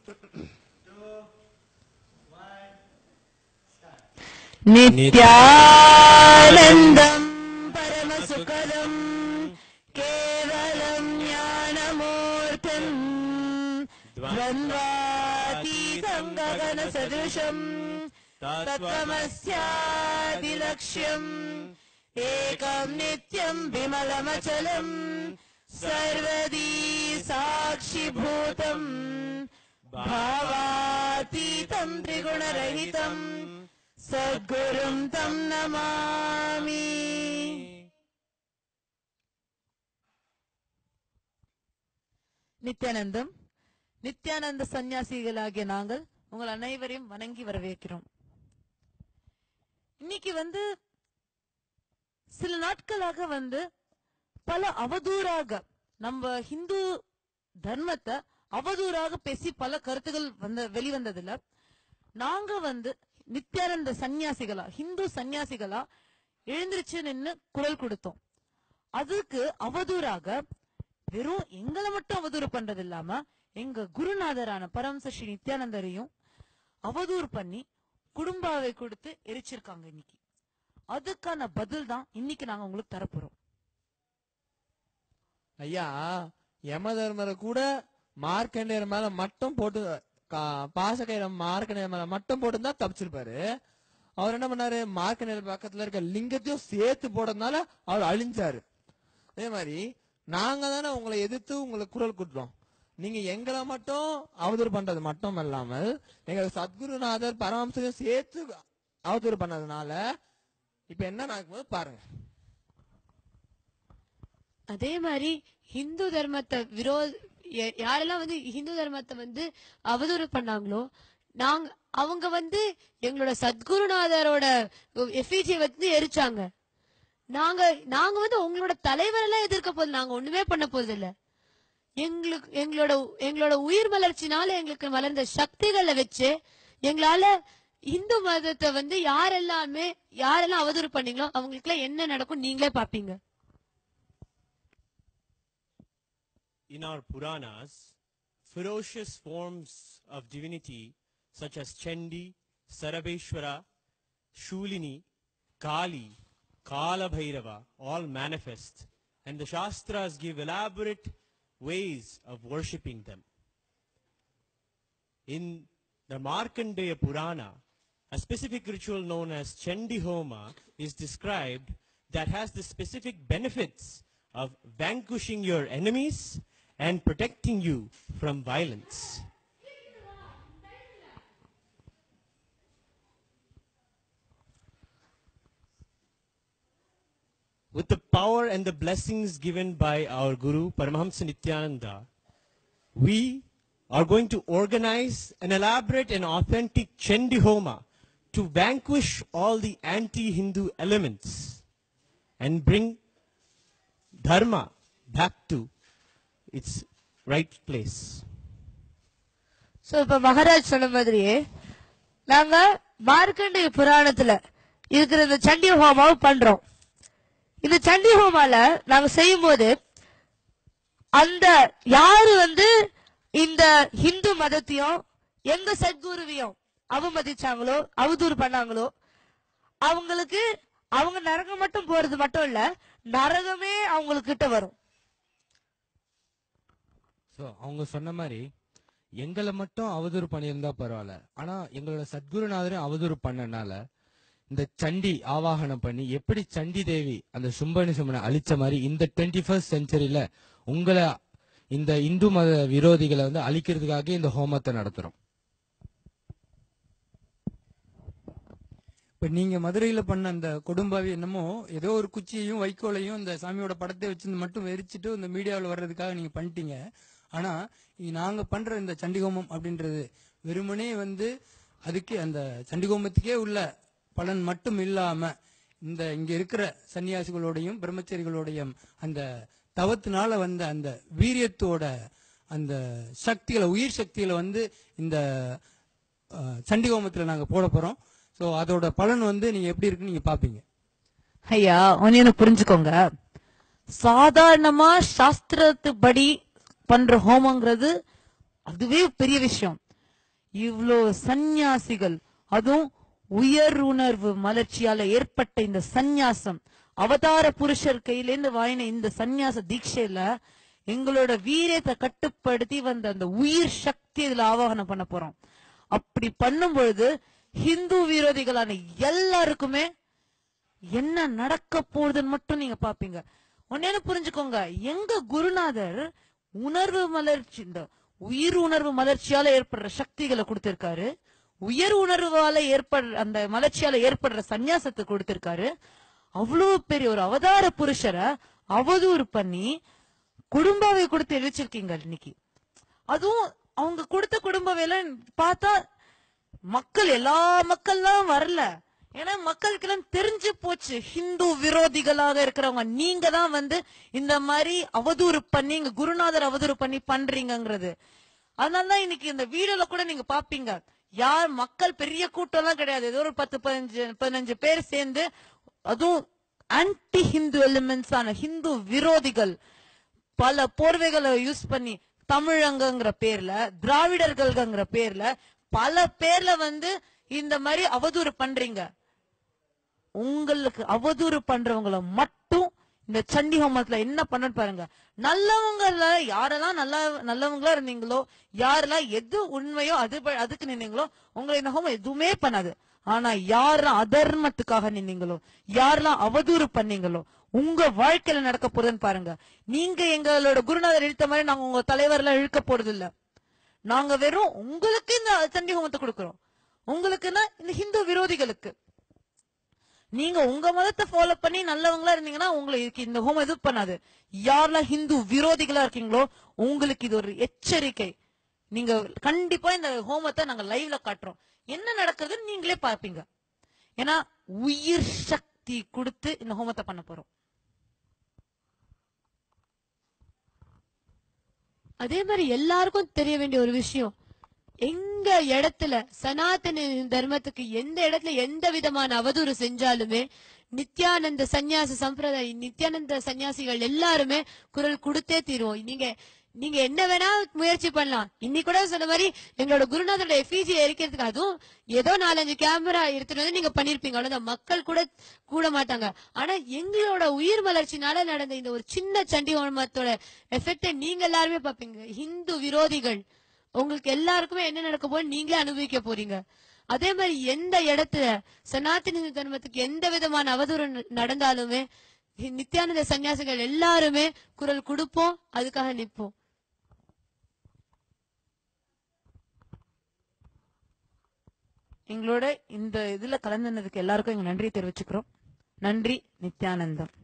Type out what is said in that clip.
नित्यानन्दम् परमसुखदम् केवलम् ज्ञानमूर्तिम् द्वन्द्वातीतम् गगनसदृशम् तत्त्वमस्यादिलक्ष्यम् एकम् नित्यम् विमलमचलम् सर्वदी साक्षिभूतम् भावातीतम् त्रिगुणरहितम् सद्गुरुम् तम् नमामि நித்யானந்தம் நித்யானந்த சந்நியாசிகளாகிய நாங்கள் உங்கள் அனைவரையும் வணங்கி வரவேற்கிறோம் இன்னைக்கு வந்து சில நாட்களாக வந்து பல அவதூறாக நம்ம ஹிந்து தர்மத்தை அவதூறாக பேசி பல கருத்துகள் வந்த வெளிவந்ததுல நாங்க வந்து நித்யானந்த சந்நியாசிகளா ஹிந்து சந்நியாசிகளா எழுந்திருச்சு நின்னு குரல் கொடுத்தோம் அதுக்கு அவதூறாக வெறும் எங்களை மட்டும் அவதூறு பண்றது இல்லாம எங்க குருநாதரான பரமச ஸ்ரீ நித்யானந்தரையும் அவதூறு பண்ணி குடும்பாவை கொடுத்து எரிச்சிருக்காங்க இன்னைக்கு அதுக்கான பதில் தான் இன்னைக்கு நாங்க உங்களுக்கு தரப்போறோம் ஐயா யம தர்மரை கூட மார்க்கண்டேயர் மேல மட்டும் போட்டு கா- பாசக்கயிற மார்க்கண்டேயர் மேல மட்டும் போட்டு தான் தப்பிச்சிருப்பாரு அவர் என்ன பண்ணாரு மார்க்கண்டேயர் பக்கத்துல இருக்க லிங்கத்தையும் சேர்த்து போடுறதுனால அவர் அழிஞ்சாரு அதே மாதிரி நாங்க தானே உங்களை எதிர்த்து உங்களுக்கு குரல் கொடுத்தோம் நீங்க எங்களை மட்டும் அவதூறு பண்றது மட்டும் இல்லாமல் எங்க சத்குருநாதர் பரமஹம்சரையும் சேர்த்து அவதூறு பண்ணதுனால இப்ப என்ன நடக்கும்போது பாருங்க அதே மாதிரி ஹிந்து தர்மத்தை விரோ ய- யாரெல்லாம் வந்து ஹிந்து தர்மத்தை வந்து அவதூறு பண்ணாங்களோ நாங்க அவங்க வந்து எங்களோட சத்குருநாதரோட எஃபிஜி வந்து எரிச்சாங்க நாங்க நாங்க வந்து உங்களோட தலைவரெல்லாம் எதிர்க்க போது நாங்க ஒண்ணுமே பண்ண போறது இல்ல எங்களுக்கு எங்களோட எங்களோட உயிர் மலர்ச்சினால எங்களுக்கு வளர்ந்த சக்திகளை வச்சு எங்களால இந்து மதத்தை வந்து யாரெல்லாமே யாரெல்லாம் அவதூறு பண்ணீங்களோ அவங்களுக்குலாம் என்ன நடக்கும் நீங்களே பாப்பீங்க in our Puranas, ferocious forms of divinity such as Chandi, Sarabeshwara, Shulini, Kali, Kala Bhairava all manifest and the Shastras give elaborate ways of worshipping them. In the Markandeya Purana, a specific ritual known as Chandi Homa is described that has the specific benefits of vanquishing your enemies and protecting you from violence. With the power and the blessings given by our Guru Paramahamsa Nityananda, we are going to organize an elaborate and authentic Chendi Homa to vanquish all the anti-Hindu elements and bring Dharma back to its right place. So இப்ப மகாராஜ் சொன்ன மாதிரியே நாங்க மார்க்கண்டேய புராணத்துல இருக்கிற இந்த சண்டி ஹோமாவை பண்றோம் இந்த சண்டி ஹோமால நாங்க செய்யும் போது அந்த யாரு வந்து இந்த ஹிந்து மதத்தையும் எங்க சத்குருவையும் அவமதிச்சாங்களோ அவதூறு பண்ணாங்களோ அவங்களுக்கு அவங்க நரகம் மட்டும் போறது மட்டும் இல்ல நரகமே அவங்களுக்கு கிட்ட வரும் சோ அவங்க சொன்ன மாதிரி எங்களை மட்டும் அவதூறு பண்ணியிருந்தா பரவாயில்ல ஆனா எங்களோட சத்குருநாதரும் அவதூறு பண்ணனால இந்த சண்டி ஆவாகனம் பண்ணி எப்படி சண்டி தேவி அந்த சும்பனி சும்பனை அழிச்ச மாதிரி இந்த டுவெண்ட்டி ஃபர்ஸ்ட் செஞ்சுரியில உங்களை இந்த இந்து மத விரோதிகளை வந்து அழிக்கிறதுக்காக இந்த ஹோமத்தை நடத்துறோம் இப்ப நீங்க மதுரையில பண்ண அந்த கொடும்பாவி என்னமோ ஏதோ ஒரு குச்சியையும் வைக்கோலையும் இந்த சாமியோட படத்தை வச்சு மட்டும் வெறிச்சிட்டு இந்த மீடியாவில் வர்றதுக்காக நீங்க பண்ணிட்டீங்க ஆனா இ- நாங்க பண்ற இந்த சண்டிகோமம் அப்படின்றது வெறுமனே வந்து அதுக்கு அந்த சண்டிகோமத்துக்கே உள்ள பலன் மட்டும் இல்லாம இந்த இங்க இருக்கிற சன்னியாசிகளோடையும் பிரம்மச்சரிகளோடையும் அந்த தவத்தினால வந்த அந்த வீரியத்தோட அந்த சக்திகளை உயிர் சக்திகளை வந்து இந்த அஹ், சண்டிகோமத்துல நாங்க போட போறோம் சோ அதோட பலன் வந்து நீங்க எப்படி இருக்குன்னு நீங்க பாப்பீங்க ஐயா ஒன்னு புரிஞ்சுக்கோங்க சாதாரணமா சாஸ்திரத்துப்படி பண்ற ஹோமங்கிறது அதுவே பெரிய விஷயம் இவ்ளோ சந்நியாசிகள் அதுவும் உயர் உணர்வு மலர்ச்சியால ஏற்பட்ட இந்த சந்நியாசம் அவதார புருஷர் கையிலேருந்து வாயின இந்த சந்நியாச தீட்சையில எங்களோட வீரியத்தை கட்டுப்படுத்தி வந்த அந்த உயிர் சக்தி இதுல ஆவாகனம் பண்ண போறோம் அப்படி பண்ணும் பொழுது ஹிந்து விரோதிகளான எல்லாருக்குமே என்ன நடக்க போகுதுன்னு மட்டும் நீங்க பாப்பீங்க ஒன்னேன்னு புரிஞ்சுக்கோங்க எங்க குருநாதர் உணர்வு மலர்ச்சி இந்த உயிர் உணர்வு மலர்ச்சியால ஏற்படுற சக்திகளை கொடுத்திருக்காரு உயர் உணர்வால ஏற்படுற அந்த மலர்ச்சியால ஏற்படுற சந்நியாசத்தை கொடுத்திருக்காரு அவ்வளவு பெரிய ஒரு அவதார புருஷரை அவதூறு பண்ணி குடும்பாவை கொடுத்து எழுச்சிருக்கீங்க இன்னைக்கு அதுவும் அவங்க கொடுத்த குடும்ப வேலை பார்த்தா மக்கள் எல்லா மக்கள்லாம் வரல ஏன்னா மக்களுக்கு எல்லாம் தெரிஞ்சு போச்சு ஹிந்து விரோதிகளாக இருக்கிறவங்க நீங்க தான் வந்து இந்த மாதிரி அவதூறு பண்ணி இங்க குருநாதர் அவதூறு பண்ணி பண்றீங்கங்கிறது அதனாலதான் இன்னைக்கு இந்த வீடியோல கூட நீங்க பாப்பீங்க யார் மக்கள் பெரிய கூட்டம் எல்லாம் கிடையாது ஏதோ ஒரு பத்து பதினஞ்சு பதினஞ்சு பேர் சேர்ந்து அதுவும் ஆன்டி ஹிந்து எலிமெண்ட்ஸ் ஆன ஹிந்து விரோதிகள் பல போர்வைகளை யூஸ் பண்ணி தமிழங்கங்கிற பேர்ல திராவிடர்கள்ங்கிற பேர்ல பல பேர்ல வந்து இந்த மாதிரி அவதூறு பண்றீங்க உங்களுக்கு அவதூறு பண்றவங்கள மட்டும் இந்த சண்டி ஹோமத்துல என்ன பண்ணு பாருங்க நல்லவங்கள யாரெல்லாம் நல்ல நல்லவங்களா இருந்தீங்களோ யாரெல்லாம் எது உண்மையோ அது ப- அதுக்கு நின்னீங்களோ உங்களை இந்த ஹோமம் எதுவுமே பண்ணாது ஆனா யாரெல்லாம் அதர்மத்துக்காக நின்னீங்களோ யாரெல்லாம் அவதூறு பண்ணீங்களோ உங்க வாழ்க்கையில நடக்க போறதுன்னு பாருங்க நீங்க எங்களோட குருநாதர் இழுத்த மாதிரி நாங்க உங்க தலைவர்லாம் இழுக்க போறது இல்ல நாங்க வெறும் உங்களுக்கு இந்த சண்டி ஹோமத்தை கொடுக்கிறோம் உங்களுக்குன்னா இந்த ஹிந்து விரோதிகளுக்கு நீங்க உங்க மதத்தை ஃபாலோ பண்ணி நல்லவங்களா இருந்தீங்கன்னா உங்களுக்கு இந்த ஹோமம் எது பண்ணாது யாரெல்லாம் ஹிந்து விரோதிகளா இருக்கீங்களோ உங்களுக்கு இது ஒரு எச்சரிக்கை நீங்க கண்டிப்பா இந்த ஹோமத்தை நாங்க லைவ்ல காட்டுறோம் என்ன நடக்குதுன்னு நீங்களே பார்ப்பீங்க ஏன்னா உயிர் சக்தி கொடுத்து இந்த ஹோமத்தை பண்ண போறோம் அதே மாதிரி எல்லாருக்கும் தெரிய வேண்டிய ஒரு விஷயம் எங்க இடத்துல சனாதன தர்மத்துக்கு எந்த இடத்துல எந்த விதமான அவதூறு செஞ்சாலுமே நித்யானந்த சந்நியாச சம்பிரதாய நித்யானந்த சன்னியாசிகள் எல்லாருமே குரல் கொடுத்தே தீருவோம் நீங்க நீங்க என்ன வேணா முயற்சி பண்ணலாம் இன்னைக்கு கூட சொன்ன மாதிரி எங்களோட குருநாதரோட எஃபிஜி எரிக்கிறதுக்கு அதுவும் ஏதோ நாலஞ்சு கேமரா எடுத்துட்டு வந்து நீங்க பண்ணிருப்பீங்க அவ்வளவுதான் மக்கள் கூட கூட மாட்டாங்க ஆனா எங்களோட உயிர் மலர்ச்சினால நடந்த இந்த ஒரு சின்ன சண்டி ஹோமத்தோட எஃபெக்ட நீங்க எல்லாருமே பாப்பீங்க ஹிந்து விரோதிகள் உங்களுக்கு எல்லாருக்குமே என்ன நடக்க போது நீங்களே அனுபவிக்க போறீங்க அதே மாதிரி எந்த இடத்துல சனாதன இந்து தர்மத்துக்கு எந்த விதமான அவதூறு ந- நடந்தாலுமே ஹி- நித்யானந்த சன்னியாசிகள் எல்லாருமே குரல் கொடுப்போம் அதுக்காக நிப்போம் எங்களோட இந்த இதுல கலந்துனதுக்கு எல்லாருக்கும் எங்க நன்றி தெரிவிச்சுக்கிறோம் நன்றி நித்யானந்தம்